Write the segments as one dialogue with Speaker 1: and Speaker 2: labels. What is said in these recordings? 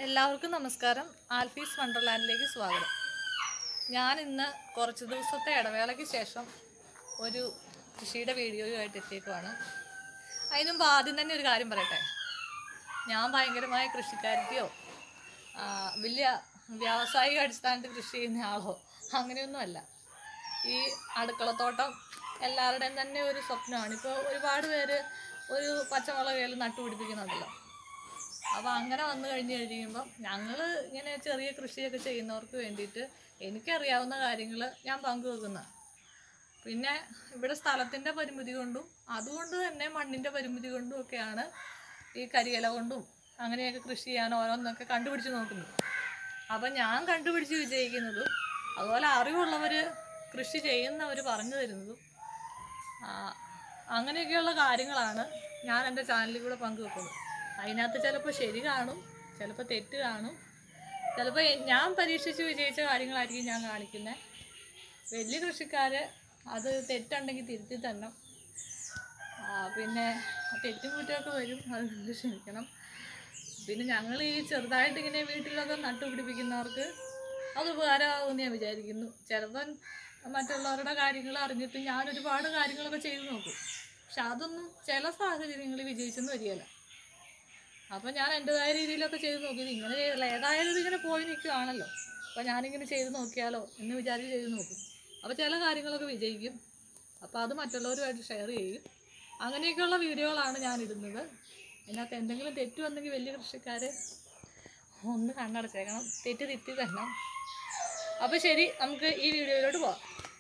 Speaker 1: എല്ലാവർക്കും നമസ്കാരം ആൽഫീസ് വണ്ടർലാൻഡിലേക്ക് സ്വാഗതം ഞാൻ ഇന്ന് കുറച്ച് ദിവസത്തെ ഇടവേളയ്ക്ക് ശേഷം ഒരു കൃഷിയുടെ വീഡിയോയുമായിട്ട് എത്തിയേക്കുവാണ് അതിന് മുമ്പ് ആദ്യം തന്നെ ഒരു കാര്യം പറയട്ടെ ഞാൻ ഭയങ്കരമായ കൃഷിക്കാരത്തിയോ ആ, വലിയ വ്യാവസായിക അടിസ്ഥാനത്തിൽ കൃഷി ചെയ്യുന്ന ആളോ അങ്ങനെയൊന്നുമല്ല ഈ അടുക്കളത്തോട്ടം എല്ലാവരുടെയും തന്നെ ഒരു സ്വപ്നമാണ് ഇപ്പോൾ ഒരുപാട് പേര് ഒരു പച്ചമുളക് നട്ടുപിടിപ്പിക്കുന്നുണ്ടല്ലോ അപ്പോൾ അങ്ങനെ വന്നു കഴിഞ്ഞ് കഴിയുമ്പം ഞങ്ങൾ ഇങ്ങനെ ചെറിയ കൃഷിയൊക്കെ ചെയ്യുന്നവർക്ക് വേണ്ടിയിട്ട് എനിക്കറിയാവുന്ന കാര്യങ്ങൾ ഞാൻ പങ്കുവെക്കുന്ന പിന്നെ ഇവിടെ സ്ഥലത്തിൻ്റെ പരിമിതി കൊണ്ടും അതുകൊണ്ട് തന്നെ മണ്ണിൻ്റെ പരിമിതി കൊണ്ടും ഒക്കെയാണ് ഈ കരിയില കൊണ്ടും അങ്ങനെയൊക്കെ കൃഷി ചെയ്യാൻ ഓരോന്നൊക്കെ കണ്ടുപിടിച്ച് നോക്കുന്നത് അപ്പം ഞാൻ കണ്ടുപിടിച്ച് വിജയിക്കുന്നതും അതുപോലെ അറിവുള്ളവർ കൃഷി ചെയ്യുന്നവർ പറഞ്ഞു തരുന്നതും ആ, അങ്ങനെയൊക്കെയുള്ള കാര്യങ്ങളാണ് ഞാൻ എൻ്റെ ചാനലിൽ കൂടെ പങ്കുവെക്കുന്നത് അതിനകത്ത് ചിലപ്പോൾ ശരി കാണും ചിലപ്പോൾ തെറ്റ് കാണും ചിലപ്പോൾ ഞാൻ പരീക്ഷിച്ച് വിജയിച്ച കാര്യങ്ങളായിരിക്കും ഞാൻ കാണിക്കുന്നത് വലിയ കൃഷിക്കാർ അത് തെറ്റുണ്ടെങ്കിൽ തിരുത്തി തന്നെ പിന്നെ തെറ്റും കുറ്റമൊക്കെ വരും അത് നിങ്ങൾ ക്ഷമിക്കണം പിന്നെ ഞങ്ങൾ ഈ ചെറുതായിട്ട് ഇങ്ങനെ വീട്ടിലൊക്കെ നട്ടുപിടിപ്പിക്കുന്നവർക്ക് അത് ഉപകാരമാകുമെന്ന് ഞാൻ വിചാരിക്കുന്നു ചിലപ്പം മറ്റുള്ളവരുടെ കാര്യങ്ങൾ അറിഞ്ഞിട്ട് ഞാൻ ഒരുപാട് കാര്യങ്ങളൊക്കെ ചെയ്തു നോക്കും പക്ഷെ അതൊന്നും ചില സാഹചര്യങ്ങളിൽ വിജയിച്ചെന്ന് വരികയില്ല അപ്പം ഞാൻ എൻ്റെതായ രീതിയിലൊക്കെ ചെയ്ത് നോക്കിയത് ഇങ്ങനെ ചെയ്തില്ല ഏതായാലും ഇതിങ്ങനെ പോയി നിൽക്കുകയാണല്ലോ അപ്പം ഞാനിങ്ങനെ ചെയ്ത് നോക്കിയാലോ എന്ന് വിചാരിച്ച് ചെയ്ത് നോക്കും അപ്പോൾ ചില കാര്യങ്ങളൊക്കെ വിജയിക്കും അപ്പോൾ അത് മറ്റുള്ളവരുമായിട്ട് ഷെയർ ചെയ്യും അങ്ങനെയൊക്കെയുള്ള വീഡിയോകളാണ് ഞാൻ ഇടുന്നത് അതിനകത്ത് എന്തെങ്കിലും തെറ്റ് വന്നെങ്കിൽ വലിയ കൃഷിക്കാർ ഒന്ന് കണ്ണടച്ചേക്കണം തെറ്റ് തിരുത്തി തന്നെ അപ്പോൾ ശരി നമുക്ക് ഈ വീഡിയോയിലോട്ട് പോവാം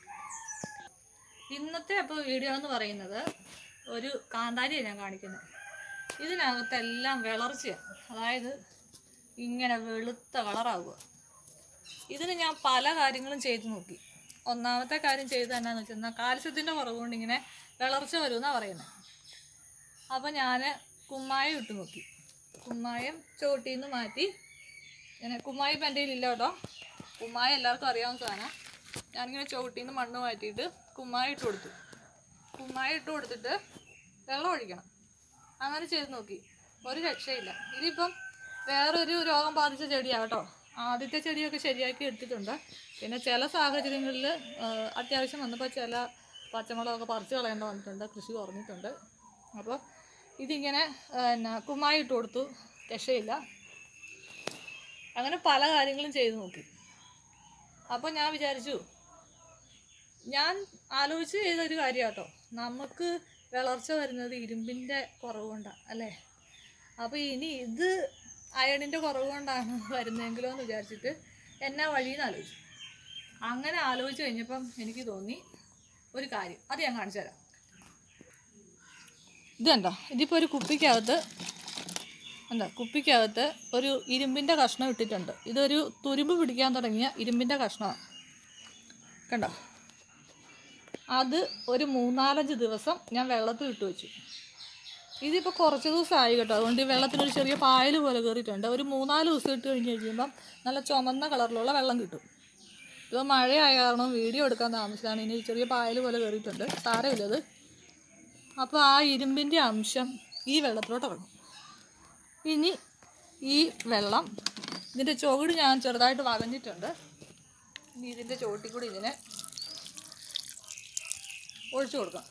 Speaker 1: ഇന്നത്തെ അപ്പോൾ വീഡിയോ എന്ന് പറയുന്നത് ഒരു കാന്താരിയാണ് ഞാൻ കാണിക്കുന്നത് ഇതിനകത്തെല്ലാം വിളർച്ചയാണ് അതായത് ഇങ്ങനെ വെളുത്ത കളറാവുക ഇതിന് ഞാൻ പല കാര്യങ്ങളും ചെയ്തു നോക്കി ഒന്നാമത്തെ കാര്യം ചെയ്ത് എന്നാന്ന് വെച്ചാൽ കാൽസ്യത്തിൻ്റെ കുറവ് കൊണ്ട് ഇങ്ങനെ വിളർച്ച വരുമെന്നാണ് പറയുന്നത് അപ്പോൾ ഞാൻ കുമ്മായം ഇട്ട് നോക്കി കുമ്മായം ചോട്ടിൽ നിന്ന് മാറ്റി ഇങ്ങനെ കുമ്മായം ഇപ്പം എൻ്റെ കയ്യിലില്ല കേട്ടോ കുമ്മായം എല്ലാവർക്കും അറിയാവുന്ന സാധനം ഞാനിങ്ങനെ ചോട്ടിൽ നിന്ന് മണ്ണ് മാറ്റിയിട്ട് കുമ്മായം ഇട്ട് കൊടുത്തു കുമ്മായം ഇട്ട് കൊടുത്തിട്ട് വെള്ളം ഒഴിക്കണം അങ്ങനെ ചെയ്ത് നോക്കി ഒരു രക്ഷയില്ല ഇതിപ്പം വേറൊരു രോഗം ബാധിച്ച ചെടിയാണ് കേട്ടോ ആദ്യത്തെ ചെടിയൊക്കെ ശരിയാക്കി എടുത്തിട്ടുണ്ട് പിന്നെ ചില സാഹചര്യങ്ങളിൽ അത്യാവശ്യം വന്നപ്പോൾ ചില പച്ചമുളകൊക്കെ പറിച്ച് കളയേണ്ട വന്നിട്ടുണ്ട് കൃഷി കുറഞ്ഞിട്ടുണ്ട് അപ്പോൾ ഇതിങ്ങനെ പിന്നെ കുമ്മായി ഇട്ട് കൊടുത്തു രക്ഷയില്ല അങ്ങനെ പല കാര്യങ്ങളും ചെയ്തു നോക്കി അപ്പോൾ ഞാൻ വിചാരിച്ചു ഞാൻ ആലോചിച്ച് ചെയ്തൊരു കാര്യം കേട്ടോ നമുക്ക് വിളർച്ച വരുന്നത് ഇരുമ്പിൻ്റെ കുറവ് കൊണ്ടാണ് അല്ലേ അപ്പോൾ ഇനി ഇത് അയണിൻ്റെ കുറവ് കൊണ്ടാണ് വരുന്നതെങ്കിലോ എന്ന് വിചാരിച്ചിട്ട് എന്നാ വഴിയെന്ന് ആലോചിച്ചു അങ്ങനെ ആലോചിച്ച് കഴിഞ്ഞപ്പം എനിക്ക് തോന്നി ഒരു കാര്യം അത് ഞാൻ കാണിച്ചു തരാം ഇത് കണ്ടോ ഇതിപ്പോൾ ഒരു കുപ്പിക്കകത്ത് എന്താ കുപ്പിക്കകത്ത് ഒരു ഇരുമ്പിൻ്റെ കഷ്ണം ഇട്ടിട്ടുണ്ട് ഇതൊരു തുരുമ്പ് പിടിക്കാൻ തുടങ്ങിയ ഇരുമ്പിൻ്റെ കഷ്ണമാണ് കണ്ടോ അത് ഒരു മൂന്നാലഞ്ച് ദിവസം ഞാൻ വെള്ളത്തിൽ ഇട്ട് വെച്ചു ഇതിപ്പോൾ കുറച്ച് ദിവസമായി കേട്ടോ അതുകൊണ്ട് ഈ വെള്ളത്തിനൊരു ചെറിയ പായൽ പോലെ കയറിയിട്ടുണ്ട് ഒരു മൂന്നാല് ദിവസം ഇട്ട് കഴിഞ്ഞ് കഴിയുമ്പം നല്ല ചുമന്ന കളറിലുള്ള വെള്ളം കിട്ടും ഇപ്പോൾ മഴയായ കാരണം വീഡിയോ എടുക്കാൻ താമസിച്ചാണ് ഇനി ചെറിയ പായൽ പോലെ കയറിയിട്ടുണ്ട് സാരമില്ല അത് അപ്പോൾ ആ ഇരുമ്പിൻ്റെ അംശം ഈ വെള്ളത്തിലോട്ട് ഇറങ്ങും ഇനി ഈ വെള്ളം ഇതിൻ്റെ ചുവട് ഞാൻ ചെറുതായിട്ട് വകഞ്ഞിട്ടുണ്ട് ഇനി ഇതിൻ്റെ ചുവട്ടിൽ കൂടി ഇതിനെ ഒഴിച്ചു കൊടുക്കാം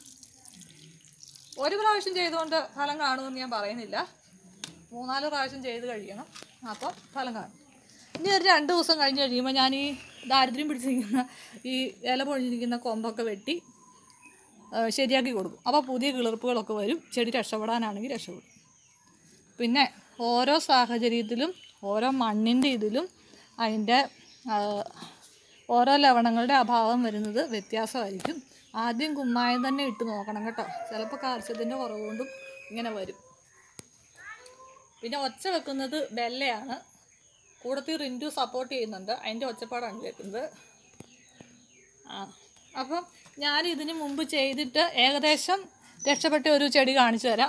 Speaker 1: ഒരു പ്രാവശ്യം ചെയ്തുകൊണ്ട് ഫലം കാണുമെന്ന് ഞാൻ പറയുന്നില്ല മൂന്നാല് പ്രാവശ്യം ചെയ്ത് കഴിയണം അപ്പോൾ ഫലം കാണും ഇനി ഒരു രണ്ട് ദിവസം കഴിഞ്ഞ് കഴിയുമ്പോൾ ഞാൻ ഈ ദാരിദ്ര്യം പിടിച്ചിരിക്കുന്ന ഈ ഇല പൊഴിഞ്ഞിരിക്കുന്ന കൊമ്പൊക്കെ വെട്ടി ആ, ശരിയാക്കി കൊടുക്കും അപ്പോൾ പുതിയ കിളിർപ്പുകളൊക്കെ വരും ചെടി രക്ഷപ്പെടാനാണെങ്കിൽ രക്ഷപ്പെടും പിന്നെ ഓരോ സാഹചര്യത്തിലും ഓരോ മണ്ണിൻ്റെ ഇതിലും അതിൻ്റെ ആ, ഓരോ ലവണങ്ങളുടെ അഭാവം വരുന്നത് വ്യത്യാസമായിരിക്കും ആദ്യം കുമ്മായം തന്നെ ഇട്ട് നോക്കണം കേട്ടോ ചിലപ്പോൾ കാൽസ്യത്തിൻ്റെ കുറവ് കൊണ്ടും ഇങ്ങനെ വരും പിന്നെ ഒച്ച വെക്കുന്നത് ബെല്ലയാണ് കൂടത്തിൽ റിൻറ്റു സപ്പോർട്ട് ചെയ്യുന്നുണ്ട് അതിൻ്റെ ഒച്ചപ്പാടാണ് കേൾക്കുന്നത് ആ അപ്പം ഞാൻ ഇതിന് മുമ്പ് ചെയ്തിട്ട് ഏകദേശം രക്ഷപ്പെട്ട ഒരു ചെടി കാണിച്ചു തരാം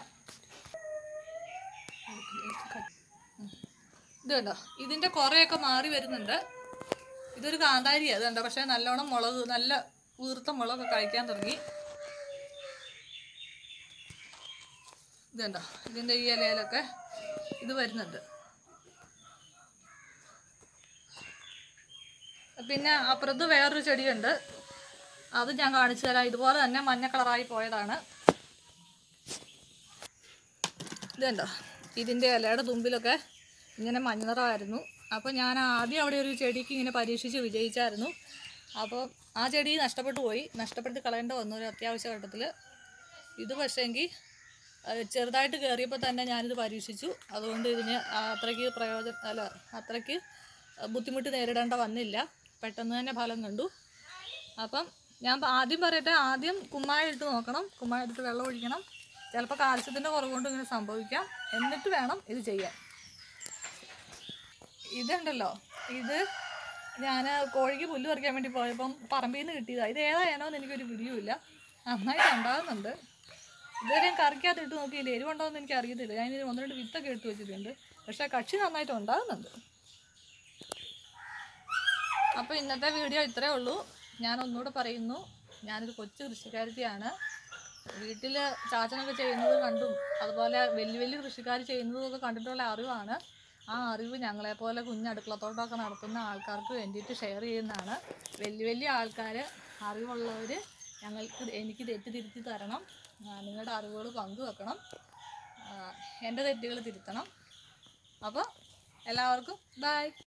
Speaker 1: ഇത് കണ്ടോ ഇതിൻ്റെ കുറേയൊക്കെ മാറി വരുന്നുണ്ട് ഇതൊരു കാന്താരിയാണ് ഇത് കണ്ടോ പക്ഷേ നല്ലോണം മുളക് നല്ല വീർത്ത മുളക് കഴിക്കാൻ തുടങ്ങി ഇത് കണ്ടോ ഇതിൻ്റെ ഈ ഇലയിലൊക്കെ ഇത് വരുന്നുണ്ട് പിന്നെ അപ്പുറത്ത് വേറൊരു ചെടിയുണ്ട് അത് ഞാൻ കാണിച്ചു തരാം ഇതുപോലെ തന്നെ മഞ്ഞ കളറായി പോയതാണ് ഇതുണ്ടോ ഇതിൻ്റെ ഇലയുടെ തുമ്പിലൊക്കെ ഇങ്ങനെ മഞ്ഞ നിറമായിരുന്നു അപ്പോൾ ഞാൻ ആദ്യം അവിടെ ഒരു ചെടിക്ക് ഇങ്ങനെ പരീക്ഷിച്ച് വിജയിച്ചായിരുന്നു അപ്പോൾ ആ ചെടി നഷ്ടപ്പെട്ടു പോയി നഷ്ടപ്പെടുത്തി കളയേണ്ട വന്നു ഒരു അത്യാവശ്യ ഘട്ടത്തിൽ ഇത് പക്ഷേങ്കിൽ ചെറുതായിട്ട് കയറിയപ്പോൾ തന്നെ ഞാനിത് പരീക്ഷിച്ചു അതുകൊണ്ട് ഇതിന് അത്രയ്ക്ക് പ്രയോജനം അല്ല അത്രയ്ക്ക് ബുദ്ധിമുട്ട് നേരിടേണ്ട വന്നില്ല പെട്ടെന്ന് തന്നെ ഫലം കണ്ടു അപ്പം ഞാൻ പ- ആദ്യം പറയട്ടെ ആദ്യം കുമ്മായ ഇട്ട് നോക്കണം കുമ്മായ ഇട്ടിട്ട് വെള്ളം ഒഴിക്കണം ചിലപ്പോൾ കാൽസ്യത്തിൻ്റെ കുറവ് കൊണ്ട് ഇങ്ങനെ സംഭവിക്കാം എന്നിട്ട് വേണം ഇത് ചെയ്യാൻ ഇതുണ്ടല്ലോ ഇത് ഞാൻ കോഴിക്ക് പുല്ല് പറിക്കാൻ വേണ്ടി പോയപ്പം പറമ്പിൽ നിന്ന് കിട്ടിയതാണ് ഇത് ഏതായാനോ എന്ന് എനിക്കൊരു പിടിയുമില്ല നന്നായിട്ട് ഉണ്ടാകുന്നുണ്ട് ഇതുവരെ ഞാൻ കറിക്കകത്ത് ഇട്ട് നോക്കിയില്ല എരിവുണ്ടോ എന്ന് എനിക്ക് അറിയത്തില്ല ഞാൻ ഇതിന് ഒന്ന് രണ്ട് വിത്തൊക്കെ എടുത്ത് വെച്ചിട്ടുണ്ട് പക്ഷേ കക്ഷി നന്നായിട്ട് ഉണ്ടാകുന്നുണ്ട് അപ്പോൾ ഇന്നത്തെ വീഡിയോ ഇത്രേ ഉള്ളൂ ഞാൻ ഒന്നുകൂടെ പറയുന്നു ഞാനൊരു കൊച്ചു കൃഷിക്കാരത്തിയാണ് വീട്ടിൽ ചാച്ചനൊക്കെ ചെയ്യുന്നത് കണ്ടും അതുപോലെ വലിയ വലിയ കൃഷിക്കാർ ചെയ്യുന്നതൊക്കെ കണ്ടിട്ടുള്ള അറിവാണ് ആ അറിവ് ഞങ്ങളെപ്പോലെ കുഞ്ഞടുക്കളത്തോട്ടമൊക്കെ നടത്തുന്ന ആൾക്കാർക്ക് വേണ്ടിയിട്ട് ഷെയർ ചെയ്യുന്നതാണ് വലിയ വലിയ ആൾക്കാർ അറിവുള്ളവർ ഞങ്ങൾക്ക് എനിക്ക് തെറ്റ് തിരുത്തി തരണം ആ, നിങ്ങളുടെ അറിവുകൾ പങ്കുവെക്കണം ആ, എൻ്റെ തെറ്റുകൾ തിരുത്തണം അപ്പോൾ എല്ലാവർക്കും ബൈ